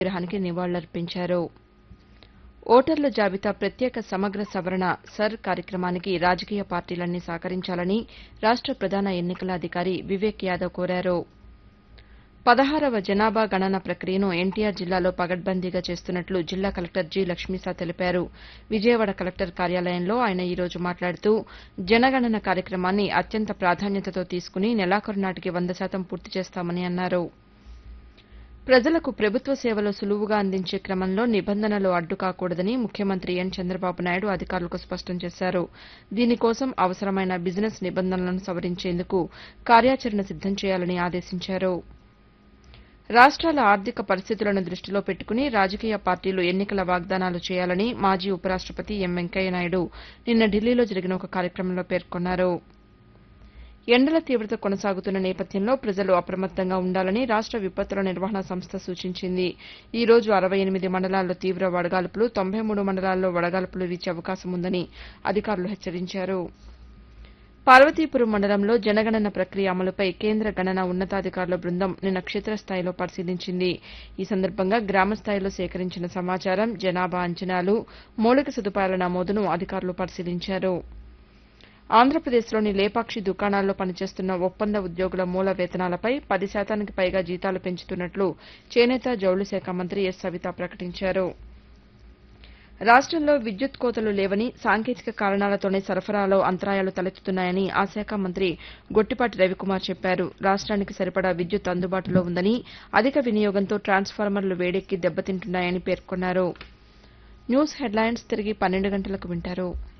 విగ్రహానికి నివాళులర్పించారు ఓటర్ల జాబితా ప్రత్యేక సమగ్ర సవరణ సర్ కార్యక్రమానికి రాజకీయ పార్టీలన్నీ సహకరించాలని రాష్ట ప్రధాన ఎన్నికల అధికారి వివేక్ యాదవ్ కోరారు పదహారవ జనాభా గణన ప్రక్రియను ఎన్టీఆర్ జిల్లాలో పగడ్బందీగా చేస్తున్నట్లు జిల్లా కలెక్టర్ జి లక్ష్మీసా తెలిపారు విజయవాడ కలెక్టర్ కార్యాలయంలో ఆయన ఈ రోజు మాట్లాడుతూ జనగణన కార్యక్రమాన్ని అత్యంత ప్రాధాన్యతతో తీసుకుని నెలాఖరు నాటికి వంద శాతం పూర్తి చేస్తామని అన్నారు ప్రజలకు ప్రభుత్వ సేవలు సులువుగా అందించే క్రమంలో నిబంధనలు అడ్డు కాకూడదని ముఖ్యమంత్రి ఎన్ చంద్రబాబు నాయుడు అధికారులకు స్పష్టం చేశారు దీనికోసం అవసరమైన బిజినెస్ నిబంధనలను సవరించేందుకు కార్యాచరణ సిద్దం చేయాలని ఆదేశించారు రాష్ట్రాల ఆర్థిక పరిస్థితులను దృష్టిలో పెట్టుకుని రాజకీయ పార్టీలు ఎన్నికల వాగ్దానాలు చేయాలని మాజీ ఉపరాష్టపతి ఎం వెంకయ్యనాయుడు నిన్న ఢిల్లీలో జరిగిన ఒక కార్యక్రమంలో పేర్కొన్నారు ఎండల తీవ్రత కొనసాగుతున్న నేపథ్యంలో ప్రజలు అప్రమత్తంగా ఉండాలని రాష్ట విపత్తుల నిర్వహణ సంస్థ సూచించింది ఈ రోజు అరవై ఎనిమిది మండలాల్లో తీవ్ర వడగాల్పులు తొంభై మూడు మండలాల్లో వడగాల్పులు వీచే అవకాశం ఉందని అధికారులు హెచ్చరించారు పార్వతీపురం మండలంలో జనగణన ప్రక్రియ అమలుపై కేంద్ర గణన ఉన్నతాధికారుల బృందం నిన్న క్షేత్రస్థాయిలో పరిశీలించింది ఈ సందర్భంగా గ్రామస్థాయిలో సేకరించిన సమాచారం జనాభా అంచనాలు మౌలిక సదుపాయాల నమోదును అధికారులు పరిశీలించారు ఆంధ్రప్రదేశ్లోని లేపాక్షి దుకాణాల్లో పనిచేస్తున్న ఒప్పంద ఉద్యోగుల మూల వేతనాలపై పది శాతానికి పైగా జీతాలు పెంచుతున్నట్లు చేనేత జౌళి శాఖ మంత్రి ఎస్ సవిత ప్రకటించారు రాష్టంలో విద్యుత్ కోతలు లేవని సాంకేతిక కారణాలతోనే సరఫరాలో అంతరాయాలు తలెత్తుతున్నాయని ఆ శాఖ మంత్రి గొట్టిపాటి రవికుమార్ చెప్పారు రాష్ట్రానికి సరిపడా విద్యుత్ అందుబాటులో ఉందని అధిక వినియోగంతో ట్రాన్స్ఫార్మర్లు వేడెక్కి దెబ్బతింటున్నాయని పేర్కొన్నారు న్యూస్ హెడ్లైన్స్ తిరిగి పన్నెండు గంటలకు వింటారు